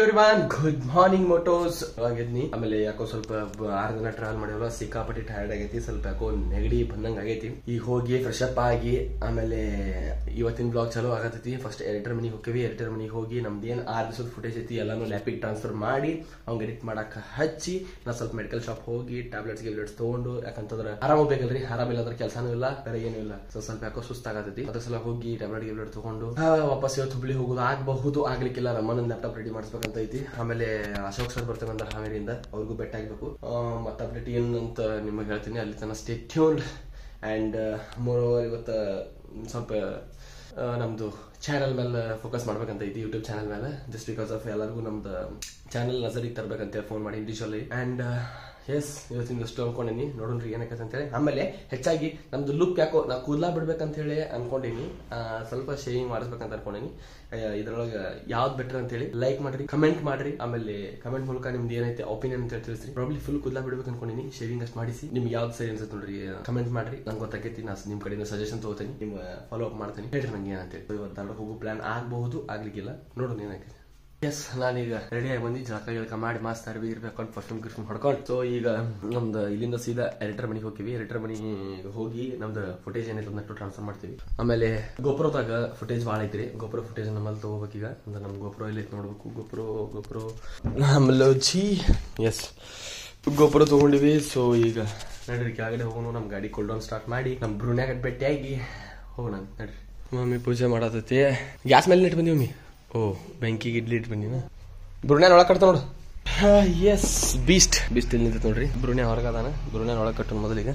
Everyone good morning motions ಆಗಿದ್ನಿ ಆಮೇಲೆ ಯಾಕೋ ಸ್ವಲ್ಪ ಬ- ಆರು ದಿನ ಟ್ರಾವೆಲ್ ಮಾಡಿವಲ್ಲ ಸಿಕ್ಕಾಪಟ್ಟಿ ಟೈರ್ಡ್ ಆಗೈತಿ ಸ್ವಲ್ಪ ಯಾಕೋ ನೆಗಡಿ ಬಂದಂಗ ಆಗೈತಿ ಈಗ ಹೋಗಿ ಫ್ರೆಶ್ ಅಪ್ ಆಗಿ ಆಮೇಲೆ ಇವತ್ತಿನ ಬ್ಲಾಗ್ ಚಲೋ ಆಗತೈತಿ ಫಸ್ಟ್ ಎಡಿಟರ್ ಮನಿಗೆ ಹೋಗ್ತೀವಿ ಎಡಿಟರ್ ಮನಿಗೆ ಹೋಗಿ ನಮ್ದು ಏನ್ ಆರ್ ದಿವಸದ ಫುಟೇಜ್ ಐತಿ ಎಲ್ಲಾನು ಲ್ಯಾಪಿಗೆ ಟ್ರಾನ್ಸ್ಫರ್ ಮಾಡಿ ಅವ್ಗೆ ಎಡಿಟ್ ಮಾಡಕ್ ಹಚ್ಚಿ ನಾ ಸ್ವಲ್ಪ ಮೆಡಿಕಲ್ ಶಾಪ್ ಹೋಗಿ ಟ್ಯಾಬ್ಲೆಟ್ಸ್ ಗಿಬ್ಲೆಟ್ಸ್ ತಗೊಂಡು ಯಾಕಂತಂದ್ರೆ ಆರಾಮ ಬೇಕಲ್ರಿ ಆರಾಮಿಲ್ಲ ಅಂದ್ರೆ ಕೆಲಸನೂ ಇಲ್ಲ ಬೇರೆ ಏನೂ ಇಲ್ಲ ಸೊ ಸ್ವಲ್ಪ ಯಾಕೋ ಸುಸ್ತಾಗತೈತಿ ಅದ್ರ ಸಲ ಹೋಗಿ ಟ್ಯಾಬ್ಲೆಟ್ ಗಿಬ್ಲೆಟ್ ತಗೊಂಡು ಆ, ವಾಪಸ್ ಇವತ್ತು ಹುಬ್ಳಿ ಹೋಗೋದು ಆಗಬಹುದು ಆಗ್ಲಿಕ್ಕಿಲ್ಲ ರಮ್ಮನ ಲ್ಯಾಪ್ಟಾಪ್ ರೆಡಿ ಮಾಡಿಸ್ಬೇಕಂತ ಐತಿ ಆಮೇಲೆ ಅಶೋಕ್ ಸರ್ ಬರ್ತೇವೆ ಅಂದ್ರೆ ಹಾವೇರಿಯಿಂದ ಅವ್ರಿಗೂ ಬೆಟ್ಟ ಆಗ್ಬೇಕು ಮತ್ತೆ ಅಪ್ಡೇಟ್ ಏನಂತ ನಿಮಗೆ ಹೇಳ್ತೀನಿ ಅಲ್ಲಿ ತನಕ stay tuned and moreover ಇವತ್ತು ಸ್ವಲ್ಪ ಆ, ನಮ್ದು ಚಾನಲ್ ಮೇಲೆ ಫೋಕಸ್ ಮಾಡ್ಬೇಕಂತ ಐತಿ ಯೂಟ್ಯೂಬ್ ಚಾನಲ್ ಮೇಲೆ ಜಸ್ಟ್ ಬಿಕಾಸ್ ಆಫ್ ಎಲ್ಲರಿಗೂ ನಮ್ದು ಚಾನಲ್ ನಜರಿಗೆ ತರ್ಬೇಕಂತ ಫೋನ್ ಮಾಡಿ ಇಂಡಿವಿಜುವಲಿ ಅಂಡ್ ಎಸ್ ಇವತ್ತಿನ ಅಷ್ಟು ಅನ್ಕೊಂಡಿನಿ ನೋಡೋಣ್ರಿ ಏನಕ್ಕಂತ ಅಂತೇಳಿ ಆಮೇಲೆ ಹೆಚ್ಚಾಗಿ ನಮ್ದು ಲುಕ್ ಯಾಕೋ ನಾ ಕೂದಲ ಬಿಡ್ಬೇಕಂತ ಹೇಳಿ ಅನ್ಕೊಂಡಿನಿ ಆ, ಸ್ವಲ್ಪ ಶೇವಿಂಗ್ ಮಾಡಿಸ್ಬೇಕಂತ ಅನ್ಕೊಂಡಿನಿ ಇದ್ರೊಳಗೆ ಯಾವ್ದು ಬೆಟರ್ ಅಂತ ಹೇಳಿ ಲೈಕ್ ಮಾಡ್ರಿ ಕಮೆಂಟ್ ಮಾಡ್ರಿ ಆಮೇಲೆ ಕಮೆಂಟ್ ಮೂಲಕ ನಿಮ್ದು ಏನೈತೆ ಒಪಿನಿಯನ್ ಅಂತ ಹೇಳಿ ತಿಳಿಸ್ರಿ ಪ್ರಾಬ್ಲಿ ಫುಲ್ ಕೂದಲ ಬಿಡ್ಬೇಕು ಅನ್ಕೊಂಡಿನಿ ಶೇವಿಂಗ್ ಅಷ್ಟು ಮಾಡಿಸಿ ನಿಮ್ಗೆ ಯಾವ್ದು ಸರಿ ಅನ್ಸುತ್ತೆ ನೋಡ್ರಿ ಕಮೆಂಟ್ ಮಾಡ್ರಿ ನಂಗೆ ಗೊತ್ತಾಗೈತಿ ನಾ ನಿಮ್ ಕಡೆಯಿಂದ ಸಜೆಷನ್ ತಗೋತೀನಿ ನಿಮ್ ಫಾಲೋ ಅಪ್ ಮಾಡ್ತೀನಿ ಹೇಳ್ರಿ ನಂಗೆ ಏನಂತೇಳಿ ಇವತ್ತು ದಾಂಡ ಹೋಗೋ ಪ್ಲಾನ್ ಆಗಬಹುದು ಆಗ್ಲಿಕ್ಕಿಲ್ಲ ನೋಡೋಣ ಏನಾಗ್ತೈತಿ ಎಸ್ ನಾನೀಗ ರೆಡಿ ಆಗಿ ಬಂದು ಜಳಕ ಗಿಳಕ ಮಾಡಿ ಮಸ್ತ್ ಅರ್ಬಿ ಇರ್ಬೇಕು ಅಂತ ಪರ್ಫ್ಯೂಮ್ ಗಿರ್ಫ್ಯೂಮ್ ಹೊಡ್ಕೊಂಡು ಸೊ ಈಗ ನಮ್ದು ಇಲ್ಲಿಂದ ಸೀದಾ ಎಡಿಟರ್ ಮನೆಗೆ ಹೋಗ್ತೀವಿ ಎಡಿಟರ್ ಮನೆಗೆ ಹೋಗಿ ನಮ್ದು ಫುಟೇಜ್ ಏನೈತೆ ಅದನ್ನ ಟ್ರಾನ್ಸ್ಫರ್ ಮಾಡ್ತೀವಿ ಆಮೇಲೆ ಗೋಪುರದಾಗ ಫುಟೇಜ್ ಭಾಳ ಐತ್ರಿ ಗೋಪುರ ಫುಟೇಜ್ ನಮ್ಮಲ್ಲಿ ತಗೋಬೇಕೀಗ ಅಂದ್ರೆ ನಮ್ಮ ಗೋಪುರ ಇಲ್ಲಿ ಐತೆ ನೋಡ್ಬೇಕು ಗೋಪುರ ಗೋಪುರ ಆಮೇಲೆ ಜಿ ಎಸ್ ಗೋಪುರ ತಗೊಂಡಿವಿ ಸೊ ಈಗ ನಡ್ರಿ ಕೆಳಗಡೆ ಹೋಗೋಣ ನಮ್ಮ ಗಾಡಿ ಕೂಲ್ ಡೌನ್ ಸ್ಟಾರ್ಟ್ ಮಾಡಿ ನಮ್ಮ ಬ್ರೂನ್ಯಾಗ ಭೇಟಿಯಾಗಿ ಹೋಗೋಣ ನಡ್ರಿ ಮಮ್ಮಿ ಪೂಜೆ ಮಾಡತೈತಿ ಗ್ಯಾಸ್ ಮೇಲೆ ಇಟ್ಟು ಬಂದೀವಿ ಮಮ್ಮಿ ಓ ಬೆಂಕಿಗೆ ಇಡ್ಲಿ ಇಟ್ಟು ಬಂದಿನ ಬ್ರುಣ್ಯಾನ್ ಒಳಗೆ ಕಟ್ತ ನೋಡು ಎಸ್ ಬೀಸ್ಟ್ ಬೀಸ್ಟ್ ಇಲ್ಲಿ ನಿಂತೈತೆ ನೋಡ್ರಿ ಬ್ರುಣ್ಯ ಹೊರಗದಾನ ಬ್ರುಣ್ಯಾನ್ ಒಳಗೆ ಕಟ್ಟೋಣ ಮೊದಲಿಗೆ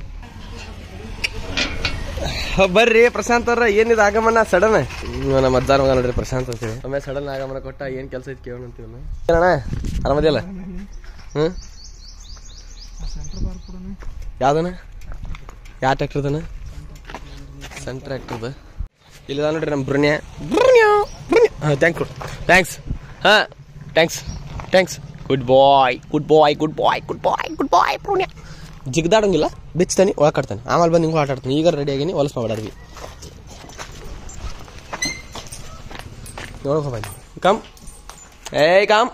ಬರ್ರಿ ಪ್ರಶಾಂತ್ ಅವ್ರ ಏನಿದೆ ಆಗಮನ ಸಡನ್ ನಮ್ಮ ಅಜ್ಜಾರ ಮಗ ನೋಡ್ರಿ ಪ್ರಶಾಂತ್ ಅಂತ ಹೇಳಿ ಆಮೇಲೆ ಸಡನ್ ಆಗಮನ ಕೊಟ್ಟ ಏನ್ ಕೆಲಸ ಐತಿ ಕೇಳೋಣ ಅಂತೀವಿ ಏನಣ್ಣ ಆರಾಮದಿಯಲ್ಲ ಹ್ಮ್ ಯಾವ್ದನ ಯಾವ ಟ್ರ್ಯಾಕ್ಟರ್ದನ ಸಣ್ಣ ಟ್ರ್ಯಾಕ್ಟರ್ದ ಇಲ್ಲ ನೋಡ್ರಿ ನಮ್ಮ ಬ್ರುಣ್ಯ ಬ್ರುಣ್ಯ ಬ್ರುಣ್ಯ ಹಾಂ ಥ್ಯಾಂಕ್ ಯು ಥ್ಯಾಂಕ್ಸ್ ಹಾಂ thanks thanks goodbye goodbye goodbye goodbye goodbye ಬ್ರುಣ್ಯ ಜಿಗ್ದಾಡಂಗಿಲ್ಲ ಬಿಚ್ತಾನೆ ಒಳಗೆ ಕಟ್ತಾನೆ ಆಮೇಲೆ ಬಂದು ಹಿಂಗೆ ಆಟ ಆಡ್ತಾನೆ ಈಗ ರೆಡಿ ಆಗೀನಿ ಹೊಲಸ್ ಮಾಡ್ಬಿಡಾರ್ವಿ ನೋಡಪ್ಪ ಬನ್ನಿ ಕಮ್ ಏಯ್ ಕಮ್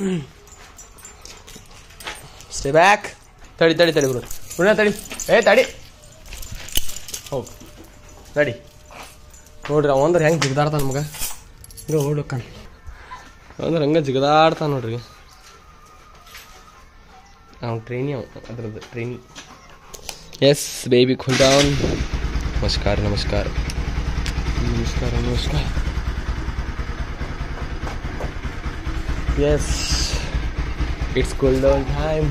ಸ್ಟೇ ಬ್ಯಾಕ್ ತಡಿ ತಡಿ ತಡಿ ಬ್ರು ಬ್ರುಣ್ಯ ತಡಿ ಏ ತಡಿ ಹೋಗಿ ತಡಿ ನೋಡ್ರಿ ಅವ ಅಂದ್ರೆ ಹೆಂಗೆ ಜಿಗದಾಡ್ತಾನ ಮಗ ಹಿಂಗೆ ಓಡ್ಲಕ್ಕನ ಅಂದ್ರೆ ಹಂಗೆ ಜಿಗದಾಡ್ತಾನ ನೋಡ್ರಿ ಅವ್ನು ಟ್ರೈನಿ ಅವ ಅದ್ರದ್ದು ಟ್ರೈನಿ ಎಸ್ ಬೇಬಿ ಖುಲ್ಡೌನ್ ನಮಸ್ಕಾರ ನಮಸ್ಕಾರ ನಮಸ್ಕಾರ ನಮಸ್ಕಾರ yes it's cool down time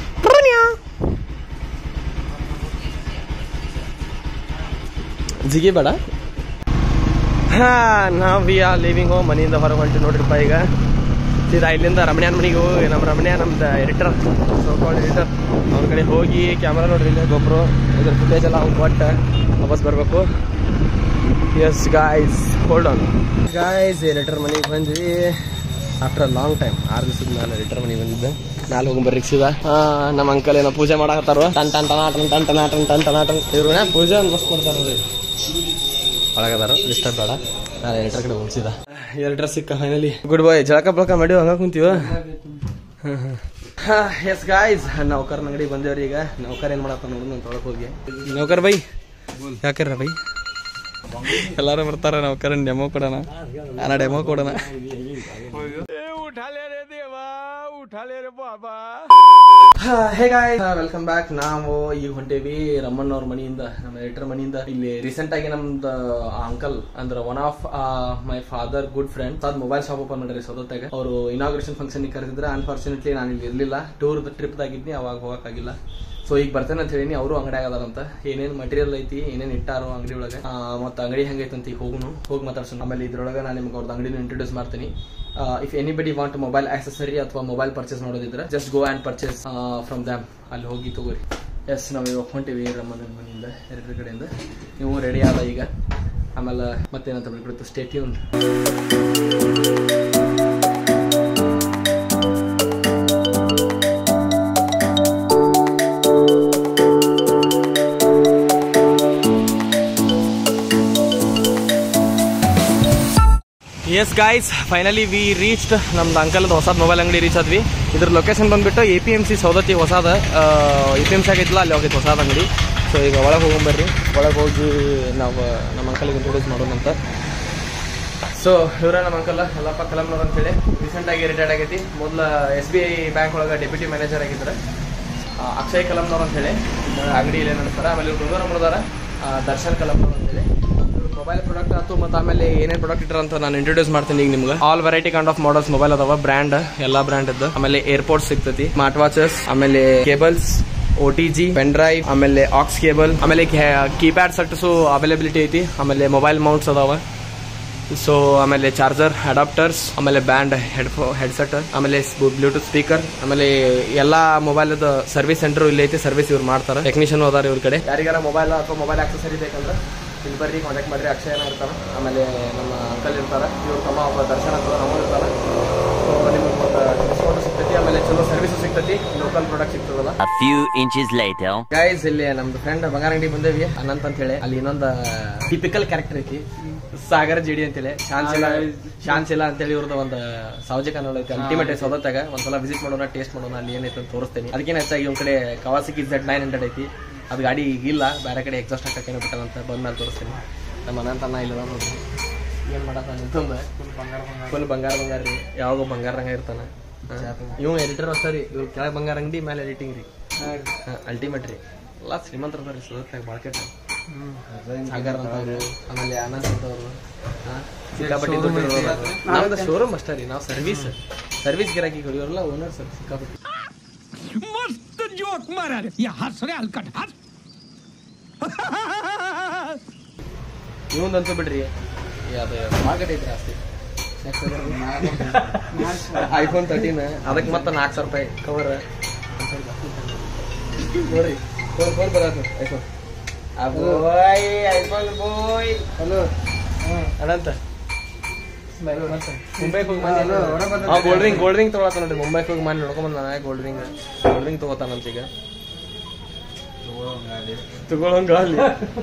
ಜಿಗಿ ಬೇಡ ಹಾ ನಾವು ವಿ ಆರ್ ಲಿವಿಂಗ್ ಹೋಮ್ ಮನೆಯಿಂದ ಹೊರಗೆ ಹೊಂಟಿ ನೋಡ್ರಿಪ್ಪ ಈಗ ಸೀದಾ ಇಲ್ಲಿಂದ ರಮಣ್ಯಾನ್ ಮನೆಗೆ ಹೋಗಿ ನಮ್ಮ ರಮಣ್ಯ ನಮ್ದು ಎಡಿಟರ್ ಸೋಕಾಲ್ಡ್ ಎಡಿಟರ್ ಅವ್ರ ಕಡೆ ಹೋಗಿ ಕ್ಯಾಮ್ರಾ ನೋಡ್ರಿ ಇಲ್ಲೇ ಗೊಬ್ಬರ ಇದ್ರ ಫುಟೇಜ್ ಎಲ್ಲ ಅವ್ನು ಕೊಟ್ಟು ವಾಪಸ್ ಬರಬೇಕು yes guys hold on guys editor ಮನೆಗೆ ಬಂದ್ವಿ ಆಫ್ಟರ್ ಲಾಂಗ್ ಟೈಮ್ ಆರು ದಿವಸದ ಮೇಲೆ ಎಡಿಟರ್ ಮನೆಗೆ ಬಂದಿದ್ದೆ ನಾಳೆ ಹೋಗಿ ಬರ್ರಿ ಸೀದಾ ಆ, ನಮ್ಮ ಅಂಕಲ್ ಏನೋ ಪೂಜೆ ಮಾಡಕತ್ತಾರ ಟನ್ ಟನ್ ಟನ ಟನ್ ಟನ್ ಟನ ಟನ್ ಟನ್ ಟನ ಟನ್ ಇವ್ರು ಪೂಜೆ ಮಸ್ತ್ ಕೊಡ್ತಾರ ನೋಡ್ರಿ ಒಳಗದಾರ ಡಿಸ್ಟರ್ಬ್ ಬೇಡ ನಾನು ಎಡಿಟರ್ ಕಡೆ ಹೋಗ್ಸಿದ ಎಡಿಟರ್ ಸಿಕ್ಕ ಫೈನಲಿ ಗುಡ್ ಬಾಯ್ ಜಳಕ ಬಳಕ ಮಾಡಿ ಹಂಗ ಕುಂತೀವ ಎಸ್ ಗಾಯ್ಸ್ ನೌಕರ್ ಅಂಗಡಿ ಬಂದೇವ್ರಿ ಈಗ ನೌಕರ್ ಏನ್ ಮಾಡತ್ತ ನೋಡು ನಾನು ತೊಳಕ್ ಹೋಗಿ ನೌಕರ್ ಬೈ ಯಾಕರ ಬೈ ಎಲ್ಲಾರು ಬರ್ತಾರ ನೌಕರ್ ಡೆಮೋ ಕೊಡೋಣ ಅಣ್ಣ ಡೆಮೋ ಕೊಡೋಣ ಹೇ ಗಾಯ್ ವೆಲ್ಕಮ್ ಬ್ಯಾಕ್ ನಾವು ಈಗ ಹೊಂಟೇವಿ ರಮಣ್ ಅವ್ರ ಮನೆಯಿಂದ ನಮ್ಮ ಎಡಿಟರ್ ಮನೆಯಿಂದ ಇಲ್ಲಿ ರೀಸೆಂಟ್ ಆಗಿ ನಮ್ದು ಅಂಕಲ್ ಅಂದ್ರ one of my father good friend ಅದ್ ಮೊಬೈಲ್ ಶಾಪ್ ಓಪನ್ ಮಾಡ್ರಿ ಸೌದತ್ತಾಗ ಅವರು ಇನಾಗ್ರೇಷನ್ ಫಂಕ್ಷನ್ ಕರೆದಿದ್ರೆ ಅನ್ಫಾರ್ಚುನೇಟ್ಲಿ ನಾನು ಇಲ್ಲಿ ಇರ್ಲಿಲ್ಲ ಟೂರ್ ಟ್ರಿಪ್ ದಾಗಿದ್ನಿ ಅವಾಗ ಹೋಗಕ್ಕಾಗಿಲ್ಲ ಸೊ ಈಗ ಬರ್ತೇನೆ ಅಂತ ಹೇಳಿ ಅವರು ಅಂಗಡಿ ಆಗದಾರಂತ ಏನೇನ್ ಮಟೀರಿಯಲ್ ಐತಿ ಏನೇನ್ ಇಟ್ಟಾರೋ ಅಂಗಡಿ ಒಳಗೆ ಮತ್ತೆ ಅಂಗಡಿ ಹೆಂಗೈತೆ ಅಂತ ಈಗ ಹೋಗುನು ಹೋಗಿ ಮಾತಾಡ್ಸೋಣ ಆಮೇಲೆ ಇದ್ರೊಳಗೆ ನಾನು ನಿಮ್ಗೆ ಅವ್ರದ್ದು ಅಂಗಡಿನ ಇಂಟ್ರೊಡ್ಯೂಸ್ ಮಾಡ್ತೀನಿ if anybody want mobile accessory ಅಥವಾ ಮೊಬೈಲ್ ಪರ್ಚೇಸ್ ಮಾಡೋದಿದ್ರೆ just go and purchase from them ಅಲ್ಲಿ ಹೋಗಿ ತಗೋರಿ ಎಸ್ ನಾವು ಇವಾಗ ಹೊಂಟಿವಿ ರಮ್ಮನ ಮನೆಯಿಂದ ಎರಡು ಕಡೆಯಿಂದ ನೀವು ರೆಡಿ ಆದ ಈಗ ಆಮೇಲೆ ಮತ್ತೇನಂತ ಬಿಟ್ಬಿಡುತ್ತೆ stay tuned yes guys finally we reached ನಮ್ದು ಅಂಕಲ್ದು ಹೊಸದು ಮೊಬೈಲ್ ಅಂಗಡಿ ರೀಚ್ ಆದ್ವಿ ಇದ್ರ ಲೊಕೇಶನ್ ಬಂದ್ಬಿಟ್ಟು A P M C Saundatti ಹೊಸದ ಎ ಪಿ ಎಮ್ ಸಿ ಆಗೈತಿಲ್ಲ ಅಲ್ಲಿ ಹೋಗೈತೆ ಹೊಸದ ಅಂಗಡಿ ಸೊ ಈಗ ಒಳಗೆ ಹೋಗೊಂಬರ್ರಿ ಒಳಗೆ ಹೋಗಿ ನಾವು ನಮ್ಮ ಅಂಕಲ್ಗೆ ಇಂಟ್ರೊಡ್ಯೂಸ್ ಮಾಡೋಣ ಅಂತ ಸೊ ಇವ್ರ ನಮ್ಮ ಅಂಕಲ್ ಯಲ್ಲಪ್ಪ ಕಲಂನವ್ರು ಅಂತೇಳಿ ರೀಸೆಂಟಾಗಿ ರಿಟೈರ್ಡ್ ಆಗೈತಿ ಮೊದಲ ಎಸ್ ಬಿ ಐ ಬ್ಯಾಂಕ್ ಒಳಗೆ ಡೆಪ್ಯೂಟಿ ಮ್ಯಾನೇಜರ್ ಆಗಿದ್ದಾರೆ ಆ, ಅಕ್ಷಯ್ ಕಲಂನವ್ರು ಅಂತೇಳಿ ಅಂಗಡಿ ಇಲ್ಲೇ ನಡೆಸ್ತಾರೆ ಆಮೇಲೆ ಇವ್ರು ಗುರುವಾರ ಮುಡಿದಾರ ದರ್ಶನ್ ಕಲಂನವ್ರು ಅಂತೇಳಿ ಮೊಬೈಲ್ ಪ್ರಾಡಕ್ಟ್ ಆಯ್ತು ಮತ್ತು ಆಮೇಲೆ ಏನೇನು ಪ್ರಾಡಕ್ಟ್ ಇಟ್ಟರು ಅಂತ ನಾನು ಇಂಟ್ರೊಡ್ಯೂಸ್ ಮಾಡ್ತೀನಿ ಈಗ ನಿಮ್ಗೆ all variety kind of models mobile ಅದಾವ ಬ್ರ್ಯಾಂಡ್ ಎಲ್ಲಾ ಬ್ರ್ಯಾಂಡ್ ಇದ್ದು ಆಮೇಲೆ ಏರ್ಪೋರ್ಟ್ ಸಿಗ್ತತಿ ಸ್ಮಾರ್ಟ್ ವಾಚಸ್ ಆಮೇಲೆ cables O T G pen drive ಆಮೇಲೆ ಆಕ್ಸ್ ಕೇಬಲ್ ಆಮೇಲೆ ಕೀಪ್ಯಾಡ್ ಸೆಟ್ಸು ಅವೈಲಬಿಲಿಟಿ ಐತಿ ಆಮೇಲೆ ಮೊಬೈಲ್ ಮೌಂಟ್ಸ್ ಅದಾವ ಸೊ ಆಮೇಲೆ ಚಾರ್ಜರ್ ಅಡಾಪ್ಟರ್ಸ್ ಆಮೇಲೆ ಬ್ಯಾಂಡ್ ಹೆಡ್ಫೋ ಹೆಡ್ಸೆಟ್ ಆಮೇಲೆ ಬ್ಲೂಟೂತ್ ಸ್ಪೀಕರ್ ಆಮೇಲೆ ಎಲ್ಲಾ ಮೊಬೈಲ್ ಸರ್ವಿಸ್ ಸೆಂಟರ್ ಇಲ್ಲಿ ಐತಿ ಸರ್ವಿಸ್ ಇವ್ರು ಮಾಡ್ತಾರೆ ಟೆಕ್ನಿಷಿಯನ್ ಅದಾರ ಇವ್ರ ಕಡೆ ಯಾರಿಗಾರ ಮೊಬೈಲ್ ಅಥವಾ ಮೊಬೈಲ್ ಆಕ್ಸೆಸರಿ ಬೇಕಂದ್ರೆ ಇಲ್ಲಿ ಬರ್ರಿ ಕಾಂಟ್ಯಾಕ್ಟ್ ಮಾಡ್ರಿ ಅಕ್ಷಯನ ಇರ್ತಾರ ಆಮೇಲೆ ನಮ್ಮ ಅಂಕಲ್ ಇರ್ತಾರ ಇವ್ರ ತಮ್ಮ ಒಬ್ಬ ದರ್ಶನ ಅಂತ ನಮ್ಮ ಇರ್ತಾರ ಸೊ ನಿಮ್ಗೆ ಡಿಸ್ಕೌಂಟ್ ಸಿಗ್ತೈತಿ ಆಮೇಲೆ ಚಲೋ ಸರ್ವಿಸ್ ಸಿಗ್ತೈತಿ ಲೋಕಲ್ ಪ್ರಾಡಕ್ಟ್ ಸಿಗ್ತದಲ್ಲ A few inches later. Guys ಇಲ್ಲಿ ನಮ್ದು ಫ್ರೆಂಡ್ ಬಂಗಾರ ಅಂಗಡಿ ಬಂದೇವಿ ಅನಂತ್ ಅಂತ ಹೇಳಿ ಅಲ್ಲಿ ಇನ್ನೊಂದು ಟಿಪಿಕಲ್ ಕ್ಯಾರೆಕ್ಟರ್ ಐತಿ ಸಾಗರ ಜಿಡಿ ಅಂತೇಳಿ ಶಾನ್ಸಿಲ ಶಾನ್ಸಿಲ ಅಂತೇಳಿ ಇವ್ರದ್ದು ಒಂದು ಸಾವಜಿಕ ಅನ್ನೋದು ಐತಿ ಅಲ್ಟಿಮೇಟ್ ಸೌದತ್ತಾಗ ಒಂದ್ಸಲ ವಿಸಿಟ್ ಮಾಡೋಣ ಟೇಸ್ಟ್ ಮಾಡೋಣ ಅಲ್ಲಿ ಏನೈತೆ ಅಂತ ತೋರಿಸ್ತೀನಿ ಅದಕ್ಕೇನು ಹೆಚ್ಚಾಗಿ ಒಂದ್ ಕಡೆ ಕವಾಸಿಕಿ ಝೆಡ್ ನೈನ್ ಹಂಡ್ರೆಡ್ ಐತಿ ಅದು ಗಾಡಿ ಈಗ ಇಲ್ಲ ಬೇರೆ ಕಡೆ ಎಕ್ಸಾಸ್ಟ್ ಹಾಕಕ್ಕೆ ಬಿಟ್ಟಾರಂತ ಬಂದ್ಮೇಲೆ ತೋರಿಸ್ತೀನಿ ನಮ್ಮ ಅನಂತ ಅಣ್ಣ ಇಲ್ಲ ನೋಡ್ರಿ ಏನ್ ಮಾಡತ್ತ ನಿಂತಂದ ಫುಲ್ ಬಂಗಾರ ಬಂಗಾರ ರೀ ಯಾವಾಗ ಬಂಗಾರಂಗ ಇರ್ತಾನ ಇವ್ ಎಡಿಟರ್ ಅಷ್ಟರಿ ಇವ್ರ ಕೆಳಗೆ ಬಂಗಾರ ಅಂಗಡಿ ಮೇಲೆ ಎಡಿಟಿಂಗ್ ರೀ ಅಲ್ಟಿಮೇಟ್ ರೀ ಎಲ್ಲ ಶ್ರೀಮಂತರ ಅದಾರ ರೀ ಸುದತ್ತಾಗ ಮಾರ್ಕೆಟ್ ಸಾಗರ್ ಅಂತವ್ರು ಆಮೇಲೆ ಆನಂದ್ ಅಂತವ್ರು ಹಾ, ಸಿಕ್ಕಾಪಟ್ಟೆ ದುಡ್ಡು ಇರೋರು. ನಮ್ದು ಶೋರೂಮ್ ಅಷ್ಟೇ ರೀ ನಾವು ಸರ್ವಿಸ್ ಸರ್ವಿಸ್ ಗಿರಾಕಿ ಇವರೆಲ್ಲ ಓನರ್ ಸರ್ ಸಿಕ್ಕಾಪಟ್ಟೆ मस्त जोक मारा रे या हंस रे हलकट हंस ಇವಂದಂತೂ ಬಿಡ್ರಿ ಈ ಅದು ಮಾರ್ಕೆಟ್ ಐತ್ರಿ ಆಸ್ತಿ ಐಫೋನ್ ತರ್ಟೀನ್ ಅದಕ್ಕೆ ಮತ್ತೆ ನಾಲ್ಕು ಸಾವಿರ ರೂಪಾಯಿ ಕವರ್ ನೋಡ್ರಿ ಫೋನ್ ಫೋನ್ ಬರತ್ತೆ iPhone boy iPhone boy hello Ananth ಮುಂಬೈಗೆ ಹೋಗಿ ಮಂದಿ ಗೋಲ್ಡ್ ರಿಂಗ್ ಗೋಲ್ಡ್ ರಿಂಗ್ ತೊಗೊಳತ್ತ ನೋಡ್ರಿ ಮುಂಬೈಗೆ ಹೋಗಿ ಮಂದಿ ನೋಡ್ಕೊಂಡ್ ಬಂದಾನ ಗೋಲ್ಡ್ ರಿಂಗ್ ಗೋಲ್ಡ್ ರಿಂಗ್ ತಗೋತಾನಂತ ಈಗ ತಗೊಳಂಗ ಅಲ್ಲಿ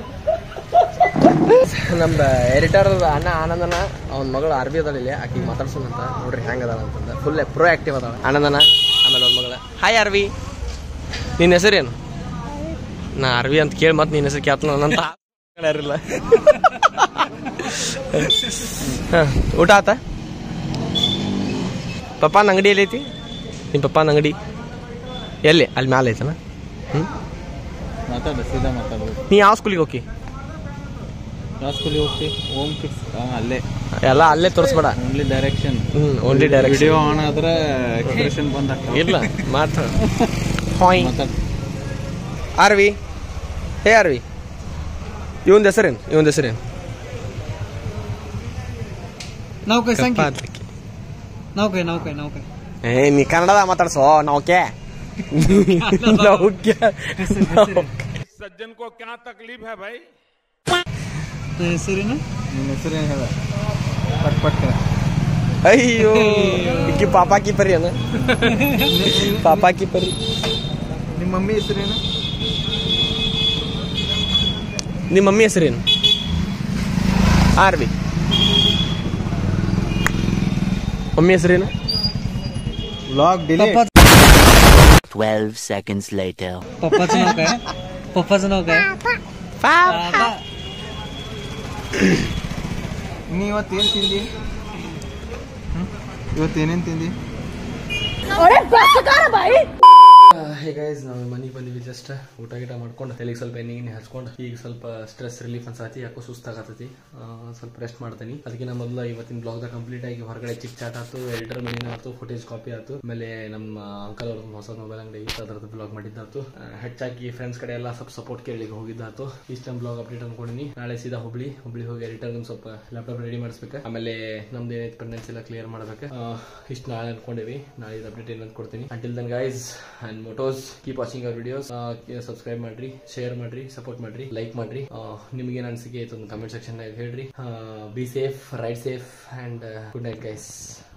ನಮ್ದು ಎಡಿಟರ್ ಅಣ್ಣ ಆನಂದನ ಅವ್ನ ಮಗಳು ಆರ್ ಬಿ ಅದಾಳ ಇಲ್ಲಿ ಆಕಿಗೆ ಮಾತಾಡ್ಸೋಣಂತ ನೋಡ್ರಿ ಹೆಂಗ್ ಅದಾಳ ಅಂತಂದ ಫುಲ್ ಪ್ರೊ ಆಕ್ಟಿವ್ ಅದಾಳ ಆನಂದನ ಆಮೇಲೆ ಅವ್ನ ಮಗಳ ಹಾಯ್ ಆರ್ವಿ ನಿನ್ನ ಹೆಸರೇನು ನಾ ಆರ್ವಿ ಅಂತ ಕೇಳಿ ಮತ್ತೆ ನಿನ್ನ ಹೆಸರು ಕ್ಯಾತ್ನ ಅಂತ ಯಾರಿಲ್ಲ ಹ, ಊಟ ಆತ ಪಪ್ಪಾನ ಅಂಗಡಿ ಎಲ್ಲಿ ಐತಿ ನಿಮ್ಮ ಪಪ್ಪಾನ ಅಂಗಡಿ ಎಲ್ಲಿ ಅಲ್ಲಿ ಮ್ಯಾಲೆ ಐತನ ಹ್ಞೂ ಮಾತಾಡ ಸೀದಾ ಮಾತಾಡ್ಬೋದು ನೀ ಯಾವ ಸ್ಕೂಲಿಗೆ ಹೋಗಿ ಯಾವ ಸ್ಕೂಲಿಗೆ ಹೋಗ್ತಿ ಹೋಮ್ ಫಿಕ್ಸ್ ಅಲ್ಲೇ ಎಲ್ಲ ಅಲ್ಲೇ ತೋರಿಸ್ಬೇಡ only direction hmm only direction video on ಆದ್ರೆ ಎಕ್ಸ್ಪ್ರೆಷನ್ ಬಂದ ಇಲ್ಲ ಮಾತ್ರ ಹಾಯ್ ಮಾತಾಡ ಆರ್ವಿ ಹೇ ಆರ್ವಿ ಇವಂದ ಹೆಸರೇನು ಇವಂದ ಹೆಸರೇನು ನೌಕೆ ಸಂಖ್ಯೆ ಕಪ್ಪಾತ್ಲಿಕ್ಕೆ. ನೌಕೆ ನೌಕೆ ನೌಕೆ ಏ ನೀ ಕನ್ನಡದ ಮಾತಾಡ್ಸೋ ನೌಕೆ ನೌಕೆ सज्जन को क्या तकलीफ है भाई ಹೆಸರೇನು ನಿನ್ನ ಹೆಸರೇನು ಹೇಳ ಪಟ್ ಪಟ್ ಅಯ್ಯೋ ಇಕ್ಕಿ ಪಾಪಾ ಕಿ ಪರಿ ಅನ ಪಾಪಾ ಕಿ ಪರಿ ನಿಮ್ಮ ಮಮ್ಮಿ ಹೆಸರೇನು ನಿಮ್ಮ ಮಮ್ಮಿ ಹೆಸರೇನು ಆರ್ವಿ ಮಮ್ಮಿ ಹೆಸರೇನು ವ್ಲಾಗ್ ಡಿಲೇ पप्पा 12 seconds later. पप्पाचं नाव काय पप्पाचं नाव काय बाबा. ನೀ ಇವತ್ತೇನು ತಿಂದಿ ಇವತ್ತೇನೇನು ತಿಂದಿ ಹೇ ಗೈಸ್ ನಾವು ಮನೆಗೆ ಬಂದಿವಿ ಜಸ್ಟ್ ಊಟ ಗೀಟ ಮಾಡ್ಕೊಂಡು ತಲೆಗೆ ಸ್ವಲ್ಪ ಎಣ್ಣೆ ಗಿಣ್ಣೆ ಹಚ್ಕೊಂಡು ಈಗ ಸ್ವಲ್ಪ ಸ್ಟ್ರೆಸ್ ರಿಲೀಫ್ ಅನ್ಸತಿ ಯಾಕೋ ಸುಸ್ತಾಗತ್ತೈತಿ ಆ, ಸ್ವಲ್ಪ ರೆಸ್ಟ್ ಮಾಡ್ತೀನಿ ಅದಕ್ಕಿಂತ ಮೊದಲು ಇವತ್ತಿನ ಬ್ಲಾಗ್ ಕಂಪ್ಲೀಟ್ ಆಗಿ ಹೊರಗಡೆ ಚಿಕ್ ಚಾಟ್ ಆಯ್ತು ಎಡಿಟರ್ ಮೀನಿಂಗ್ ಆಯ್ತು ಫುಟೇಜ್ ಕಾಪಿ ಆಯ್ತು ಆಮೇಲೆ ನಮ್ಮ ಅಂಕಲ್ ಅವ್ರದ್ದು ಹೊಸ ಮೊಬೈಲ್ ಅಂಗಡಿ ಇತ್ತು ಅದರದ್ದು ಬ್ಲಾಗ್ ಮಾಡಿದ್ದಾಯ್ತು ಆ, ಹೆಚ್ಚಾಗಿ ಫ್ರೆಂಡ್ಸ್ ಕಡೆ ಎಲ್ಲ ಸ್ವಲ್ಪ ಸಪೋರ್ಟ್ ಕೇಳಲಿಕ್ಕೆ ಹೋಗಿದ್ದಾಯ್ತು ಇಷ್ಟೊಂದು ಬ್ಲಾಗ್ ಅಪ್ಡೇಟ್ ಅನ್ಕೊಂಡಿನಿ ನಾಳೆ ಸೀದಾ ಹುಬ್ಳಿ ಹುಬ್ಳಿ ಹೋಗಿ ಎಡಿಟರ್ ಸ್ವಲ್ಪ ಲ್ಯಾಪ್ಟಾಪ್ ರೆಡಿ ಮಾಡಿಸ್ಬೇಕು ಆಮೇಲೆ ನಮ್ದು ಏನೈತೆ ಪ್ರೆಗ್ನೆನ್ಸಿ ಎಲ್ಲ ಕ್ಲಿಯರ್ ಮಾಡ್ಬೇಕು ಇಷ್ಟು ನಾಳೆ ಅನ್ಕೊಂಡಿವಿ ನಾಳೆ ಇದು ಅಪ್ಡೇಟ್ ಏನಂತ ಕೊಡ್ತೀನಿ until then guys and motos keep watching our videos subscribe ಮಾಡ್ರಿ ಶೇರ್ ಮಾಡ್ರಿ ಸಪೋರ್ಟ್ ಮಾಡ್ರಿ ಲೈಕ್ ಮಾಡ್ರಿ ನಿಮ್ಗೆ ಏನ್ ಅನ್ಸಿಕೆ ಐತೆ ಒಂದು ಕಮೆಂಟ್ ಸೆಕ್ಷನ್ ಹೇಳ್ರಿ be safe right safe and good night guys